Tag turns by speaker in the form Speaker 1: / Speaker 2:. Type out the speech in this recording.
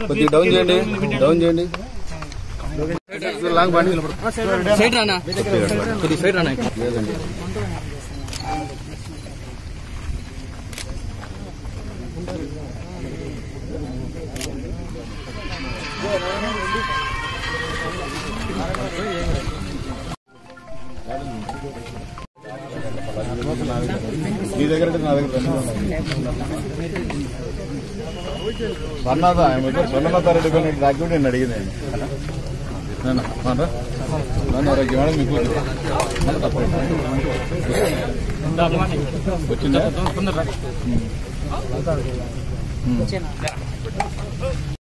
Speaker 1: కొద్దిగా డౌన్ చేయండి డౌన్ చేయండి లాంగ్ బండి నిలబడు.
Speaker 2: సైడ్ రానా కొద్దిగా సైడ్ రానా
Speaker 1: లేదండి మీ దగ్గర అంటే నా దగ్గర స్వర్ణాథ స్వర్ణనాథ రెడ్డి కొన్ని డాక్యుమెంట్ నేను అడిగింది నన్ను ఆరోగ్యం మేడం మీకు వచ్చిందా